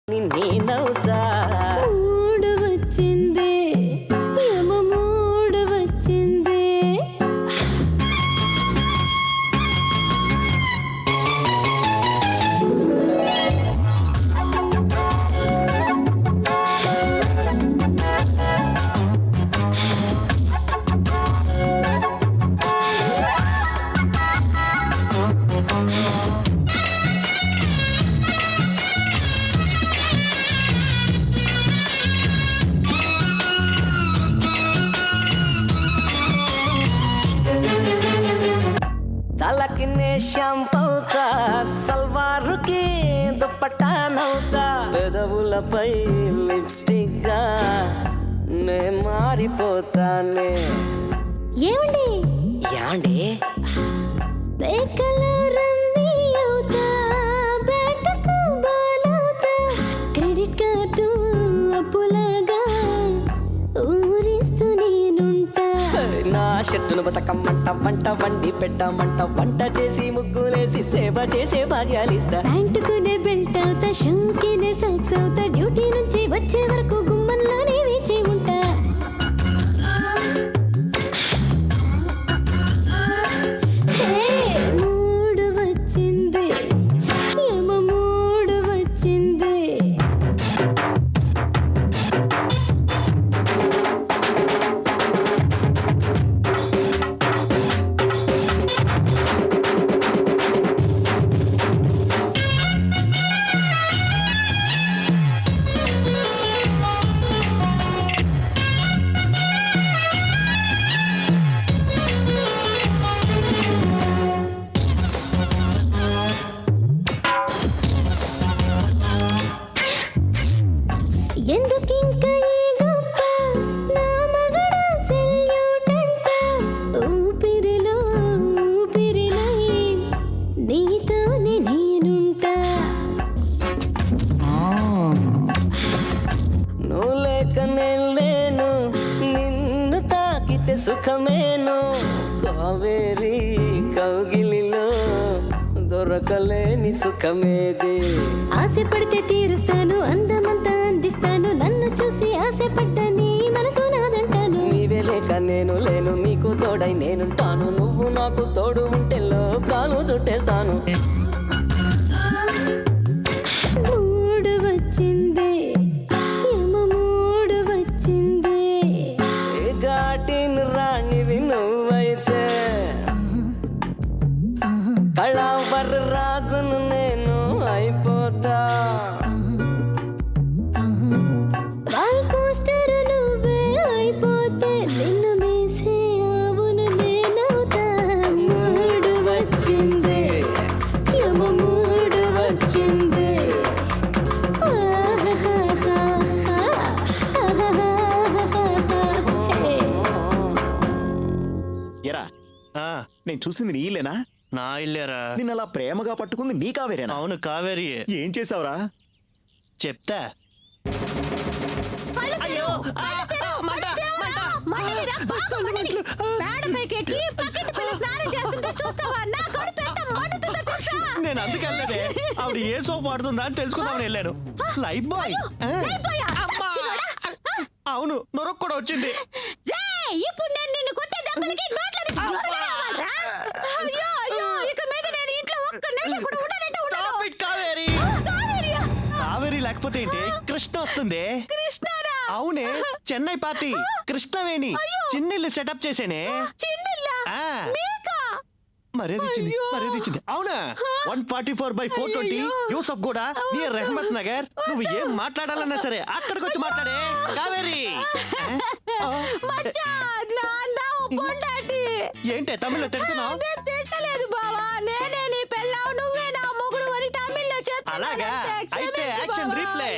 నేనవుతా మూడు వచ్చింది యమ మూడు వచ్చింది తలకి నే షాంపవుతా సల్వారుకి దుప్పటానవుతా పెదవులపై లిప్స్టిక్ గా నే మారిపోతానే ఏమండి యాండే బేకలో రమ్మీ అవుతా బ్యాటకు బాల్ అవుతా క్రెడిట్ కార్డు అప్పులాగా ఊరిస్తూ నేనుంటా నా షర్టును బతకమ్మంట వంట వండి పెట్టమంట వంట చేసి ముగ్గులేసి సేవ చేసే భాగ్యాలిస్తా ప్యాంటుకునే బెల్ట్ అవుతా షూకినే సాక్స్ అవుతా డ్యూటీ నుంచి వచ్చే వరకు గుమ్మంలోనే వేచి ఉంటా హే, మూడు వచ్చింది యమ మూడు వచ్చింది ఎందుకింక ఈ గొప్ప నా మగడ సెల్యూట్ అంట ఊపిరిలో ఊపిరిలై నీతోనే నేనుంటా నువ్వు లేక నేను లేను నిన్ను తాకితే సుఖమేను కావేరి కౌగిలిలో దొరకలేని సుఖమేది ఆశపడితే తీరుస్తాను అందమంతా అందిస్తాను నన్ను చూసి ఆశపడ్డ నీ మనసు నాదంటాను నీవే లేక నేను లేను నీకు తోడై నేనుంటాను నువ్వు నాకు తోడు ఉంటే లోకాలు చుట్టేస్తాను మూడు వచ్చింది యమ మూడు వచ్చింది ఏ ఘాటిని రాణివి నువ్వైతే కళావర రాజును నేను అయిపోతా వాల్ పోస్టర్ నువ్వే అయిపోతే నిన్ను మీసే ఆవును నేనవుతా మూడు వచ్చింది యమ మూడు వచ్చింది ఎరా నేను చూసింది నీ ఇల్లేనా నా ఇల్లేరా నిన్న అలా ప్రేమగా పట్టుకుంది నీ కావేరేనా అవును కావేరి ఏం చేసావురా చెప్తా నేను అందుకెళ్ళలేదే ఆవిడ ఏ సోప్ వాడుతుందా అని తెలుసుకుందామని వెళ్ళాను లైఫ్ బాయ్ అమ్మా. అవును నొరొక్క కూడా వచ్చింది ఇప్పుడు నేను నిన్ను కొట్టే దెబ్బలకి నోట్లోని నొరగ రావాలిరా? అయ్యో అయ్యో ఇక మీద నేను ఇంట్లో ఒక్క నిమిషం కూడా ఉండనంటే ఉండను. Stop it, Kaveri కావేరియా? కావేరి లేకపోతే ఏంటి కృష్ణ వస్తుంది కృష్ణారా? అవునే చెన్నై పార్టీ కృష్ణవేణి చిన్నిల్లు సెటప్ చేసేనే చిన్నిల్లా? ఆ. మీకా? మర్యాద ఇచ్చింది అయ్యో. మర్యాద ఇచ్చింది అవునా one forty four by four twenty అయ్యో. యూసఫ్ కూడా నియర్ రెహమత్ నగర్ నువ్వు ఏం మాట్లాడాలన్నా సరే అక్కడికి వచ్చి మాట్లాడే కావేరి మచ్చా, నాన్న ఓ పొండాటి. ఏంటే తమిళ్లో తిడుతున్నావు నేను తిట్టలేదు బావా నేనే నీ పెళ్ళావు నువ్వే నా మొగుడు అని తమిళ్లో చెప్తున్నానంతే. అలాగా? అయితే క్షమించు యాక్షన్ బావా. రీప్లే.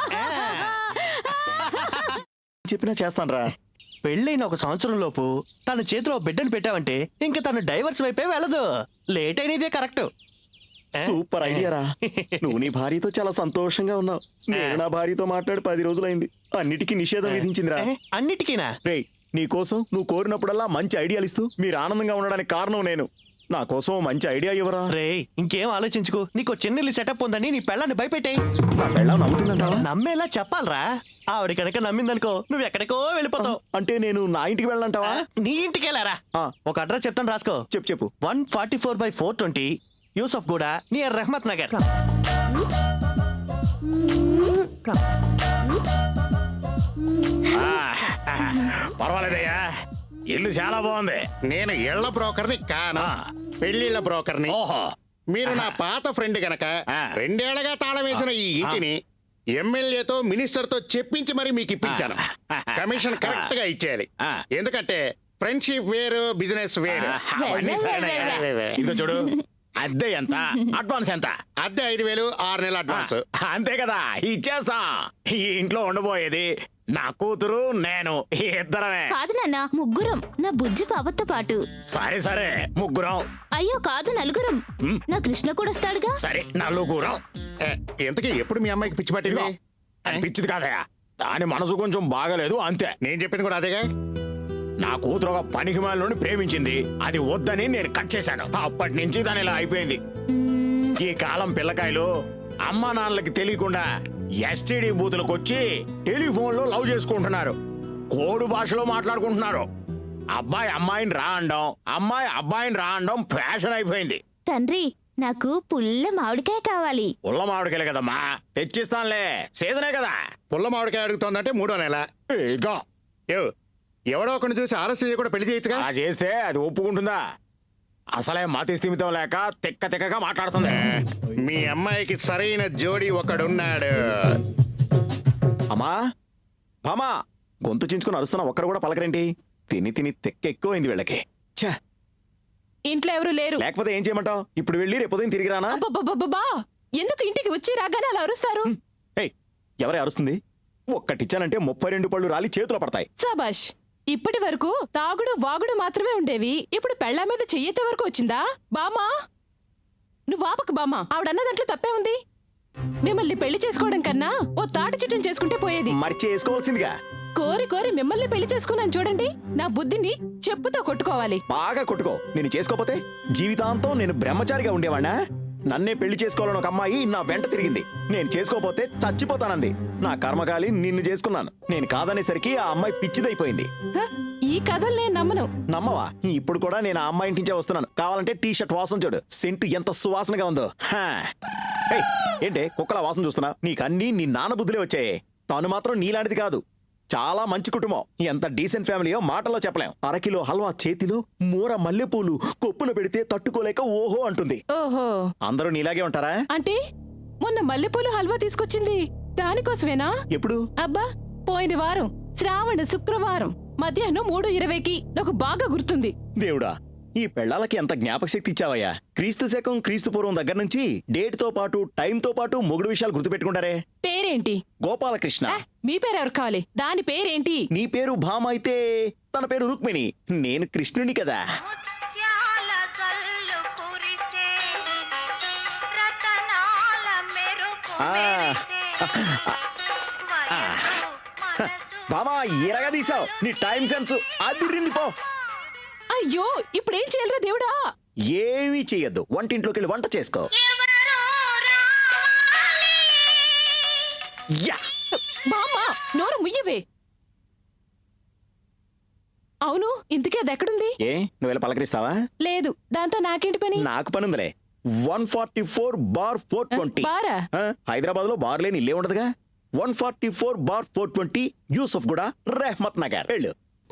చెప్పినా చేస్తానురా పెళ్ళైన ఒక సంవత్సరం లోపు తన చేతిలో బిడ్డను పెట్టావంటే ఇంకా తను డైవర్స్ వైపే వెళ్ళదు లేట్ అయినదే కరెక్ట్ సూపర్ ఐడియా రా నువ్వు నీ భార్యతో చాలా సంతోషంగా ఉన్నావు నేను నా భార్యతో మాట్లాడి పది రోజులైంది అన్నిటికీ నిషేధం విధించిందిరా అన్నిటికీనా రే నీ కోసం నువ్వు కోరినప్పుడల్లా మంచి ఐడియాలు ఇస్తూ మీరు ఆనందంగా ఉండడానికి కారణం నేను నా కోసం ఓ మంచి ఐడియా ఇవ్వరా రే ఇంకేం ఆలోచించుకో నీకు చిన్న సెటప్ ఉందని నీ పెళ్ళాన్ని భయపెట్టాయి నా పెళ్ళం నమ్ముతుందంటావా నమ్మేలా చెప్పాలరా ఆవిడ కనుక నమ్మిందనుకో నువ్వు ఎక్కడికో వెళ్ళిపోతావు అంటే నేను నా ఇంటికి వెళ్ళంటావా నీ ఇంటికి వెళ్ళారా ఆ. ఒక అడ్రస్ చెప్తాను రాసుకో చెప్పు చెప్పు one forty four by four twenty Yousufguda near Rahmat Nagar పర్వాలేదయ్యా ఇల్లు చాలా బాగుంది నేను ఇళ్ల బ్రోకర్ని కాను పెళ్లిళ్ళ బ్రోకర్ని ఓహో మీరు నా పాత ఫ్రెండ్ గనక ఆ. రెండేళ్లగా తాళం వేసిన ఈ ఇంటిని ఎమ్మెల్యేతో మినిస్టర్ తో చెప్పించి మరి మీకు ఇప్పించాను కమిషన్ కరెక్ట్ గా ఇచ్చేయాలి ఆ. ఎందుకంటే ఫ్రెండ్షిప్ వేరు బిజినెస్ వేరు అవన్నీ సరేనయ్యా. ఇదిగో చూడు అద్దె ఎంత అడ్వాన్స్ ఎంత అద్దె ఐదు వేలు ఆరు నెలల అడ్వాన్స్ అంతే కదా ఇచ్చేస్తాం ఈ ఇంట్లో ఉండబోయేది నా కూతురు నేను ఇద్దరమే కాదు నాన్న ముగ్గురం నా బుజ్జి పాపతో పాటు సరే సరే ముగ్గురం అయ్యో కాదు నలుగురం హ్మ్. నా కృష్ణ కూడా వస్తాడుగా సరే నలుగురం ఏ, ఇంతకీ ఎప్పుడు మీ అమ్మాయికి పిచ్చి ఇదిగో పట్టింది అది పిచ్చిది కాదయా దాని మనసు కొంచెం బాగలేదు అంతే నేను చెప్పింది కూడా అదేగా నా కూతురు ఒక పనికి నుండి ప్రేమించింది అది వద్దని నేను కట్ చేశాను అప్పటి నుంచి దాని ఇలా అయిపోయింది మ్మ్, ఈ కాలం పిల్లకాయలు అమ్మా నాన్నలకి తెలియకుండా ఎస్టీడీ బూతులకు వచ్చి టెలిఫోన్ లో లవ్ చేసుకుంటున్నారు కోడు భాషలో మాట్లాడుకుంటున్నారు అబ్బాయి అమ్మాయిని రా అనడం అమ్మాయి అబ్బాయిని రా అనడం ఫ్యాషన్ అయిపోయింది తండ్రి నాకు పుల్ల మామిడికాయ కావాలి ఉల్ల మామిడికెళ్ళి కదమ్మా తెచ్చిస్తానులే సీజనే కదా పుల్ల మామిడికాయ అడుగుతోందంటే మూడో నెల ఇగో యో, ఎవడో ఒకరిని చూసి ఆలస్యం కూడా పెళ్లి చేయొచ్చుగా అలా చేస్తే అది ఒప్పుకుంటుందా అసలే మతి స్థిమితం లేక తిక్క తిక్కగా మాట్లాడుతుంది మీ అమ్మాయికి సరైన జోడి ఒకడున్నాడు అమ్మా బామా గొంతు చించుకుని అరుస్తున్నా ఒక్కరు కూడా పలకరేంటి తిని తిని తెక్క ఎక్కువైంది వీళ్ళకి ఛ ఇంట్లో ఎవరు లేరు లేకపోతే ఏం చేయమంటావు ఇప్పుడు వెళ్ళి రేపు ఉదయం తిరిగి రానా అబ్బబ్బబ్బబ్బా! ఎందుకు ఇంటికి వచ్చి రాగానే అలా అరుస్తారు ఏయ్ ఎవరే అరుస్తుంది ఒక్కటిచ్చానంటే ముప్పై రెండు పళ్ళు రాలి చేతిలో పడతాయి సబాష్ ఇప్పటి వరకు తాగుడు వాగుడు మాత్రమే ఉండేవి ఇప్పుడు పెళ్ళ మీద చెయ్యెత్తే వరకు వచ్చిందా బామా నువ్వు ఆపకు బామా ఆవిడన్న దాంట్లో తప్పే ఉంది మిమ్మల్ని పెళ్లి చేసుకోవడం కన్నా ఓ తాటి చిట్టం చేసుకుంటే పోయేది మరి చేసుకోవాల్సిందిగా కోరి కోరి మిమ్మల్ని పెళ్లి చేసుకున్నాను చూడండి నా బుద్ధిని చెప్పుతో కొట్టుకోవాలి బాగా కొట్టుకో నేను చేసుకోపోతే జీవితాంతం నేను బ్రహ్మచారిగా ఉండేవాణ్ణా నన్నే పెళ్లి చేసుకోవాలని ఒక అమ్మాయి నా వెంట తిరిగింది నేను చేసుకోపోతే చచ్చిపోతానంది నా కర్మకాలి నిన్ను చేసుకున్నాను నేను కాదనేసరికి ఆ అమ్మాయి పిచ్చిదైపోయింది హ, ఈ కథలు నేను నమ్మను నమ్మవా ఇప్పుడు కూడా నేను ఆ అమ్మాయి ఇంటి నుంచే వస్తున్నాను కావాలంటే టీ షర్ట్ వాసన చూడు సెంటు ఎంత సువాసనగా ఉందో హా. ఏయ్, ఏంటే కుక్కల వాసన చూస్తున్నా నీకన్నీ నీ నాన్న బుద్ధులే వచ్చాయి తాను మాత్రం నీలాంటిది కాదు చాలా మంచి కుటుంబం ఎంత డీసెంట్ ఫ్యామిలీయో మాటల్లో చెప్పలేం అరకిలో హల్వా చేతిలో మూర మల్లెపూలు కొప్పున పెడితే తట్టుకోలేక ఓహో అంటుంది ఓహో అందరూ నీలాగే ఉంటారా అంటే మొన్న మల్లెపూలు హల్వా తీసుకొచ్చింది దానికోసమేనా ఎప్పుడు అబ్బా పోయిన వారం శ్రావణ శుక్రవారం మధ్యాహ్నం మూడు ఇరవైకి నాకు బాగా గుర్తుంది దేవుడా ఈ పెళ్ళాలకి ఎంత జ్ఞాపక శక్తి ఇచ్చావయ్యా క్రీస్తు శకం క్రీస్తు పూర్వం దగ్గర నుంచి డేట్ తో పాటు టైం తో పాటు మొగుడు విషయాలు గుర్తుపెట్టుకుంటారే పేరేంటి గోపాలకృష్ణ ఆ, మీ పేరు ఎవరు కావాలి దాని పేరేంటి నీ పేరు భామ అయితే తన పేరు రుక్మిణి నేను కృష్ణుని కదా ముత్యాల జల్లు కురిసే రతనాల మెరుపు ఆ. మెరిసే వయసు మనసు భామ ఎరగా తీసావు నీ టైం సెన్స్ అదిరింది పో అయ్యో ఇప్పుడేం చేయాలరా దేవుడా ఏమీ చెయ్యొద్దు వంటింట్లోకి వెళ్ళి వంట చేసుకో ఎవరో రావాలి యా బామ్మ నోరు ముయ్యవే అవును ఇంతకీ అది ఎక్కడుంది ఏ నువ్వు వెళ్ళి పలకరిస్తావా లేదు దాంతో నాకేంటి పని నాకు పని ఉందిలే one forty four bar four twenty బారా హైదరాబాద్ లో బార్ లేని ఇల్లే ఉండదుగా one forty four bar four twenty Yousufguda Rahmat Nagar వెళ్ళు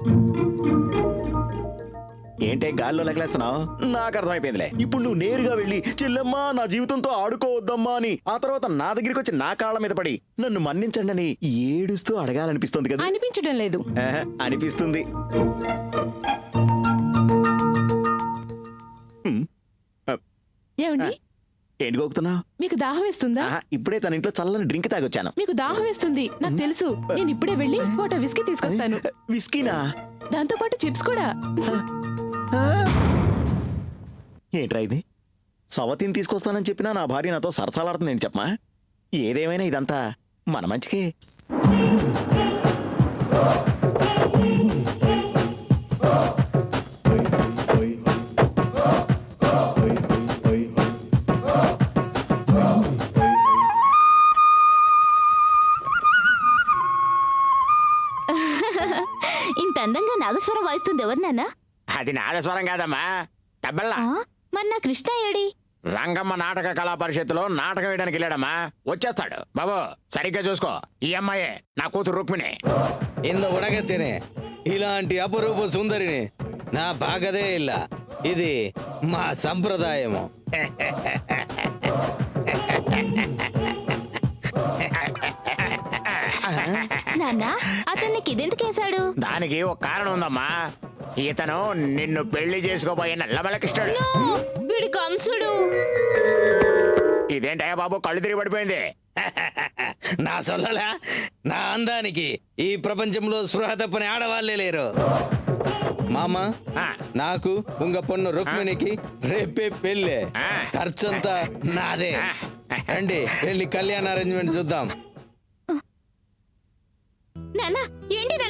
ఏంటే గాల్లో లెక్కలేస్తున్నావు నాకు అర్థమైపోయిందిలే ఇప్పుడు నువ్వు నేరుగా వెళ్ళి చెల్లెమ్మా నా జీవితంతో ఆడుకోవద్దమ్మా అని ఆ తర్వాత నా దగ్గరికి వచ్చి నా కాళ్ళ మీద పడి నన్ను మన్నించండి అని ఏడుస్తూ అడగాలనిపిస్తుంది కదా అనిపించడం లేదు ఆహా, అనిపిస్తుంది హ్మ్. ఏమండి ఏంటి గోకుతున్నావు మీకు దాహం వేస్తుందా ఆహా, ఇప్పుడే తన ఇంట్లో చల్లని డ్రింక్ తాగొచ్చాను మీకు దాహం వేస్తుంది నాకు తెలుసు నేను ఇప్పుడే వెళ్ళి కోట విస్కీ తీసుకొస్తాను విస్కీనా దాంతో పాటు చిప్స్ కూడా ఏంట్రా ఇది సవతిని తీసుకొస్తానని చెప్పినా నా భార్య నాతో సరసాలాడుతుంది ఏంటి చెప్పమా ఏదేమైనా ఇదంతా మన మంచికే ఇంత అందంగా నాగస్వరం వాయిస్తుంది ఎవరు నాన్న అది నాదస్వరం కాదమ్మా తబ్బల్లా ఆ, మరి నా కృష్ణ ఏడి రంగమ్మ నాటక కళా పరిషత్తులో నాటకం వేయడానికి వెళ్ళాడమ్మా వచ్చేస్తాడు బాబు సరిగ్గా చూసుకో ఈ అమ్మాయే నా కూతురు రుక్మిణి ఇంద ఉడగెత్తేನೆ ఇలాంటి అపరూప సుందరిని నా బాగదే ಇಲ್ಲ ఇది మా సంప్రదాయము నాన్న అతన్ని కిదెందుకేశాడు దానికి ఒక కారణం ఉందమ్మా ఇతను నిన్ను పెళ్లి చేసుకోబోయే నల్లమలకిష్టాడు వీడి కంసుడు ఇదేంటయ్యా బాబు కళ్ళు తిరిగి పడిపోయింది నా సొల్లలా నా అందానికి ఈ ప్రపంచంలో స్పృహ తప్పని ఆడవాళ్లే లేరు మామ ఆ, నాకు ఉంగ పొన్ను రుక్మిణికి రేపే పెళ్ళే ఆ. ఖర్చంతా నాదే రండి వెళ్ళి కళ్యాణ అరేంజ్మెంట్ చూద్దాం నాన్న ఏంటి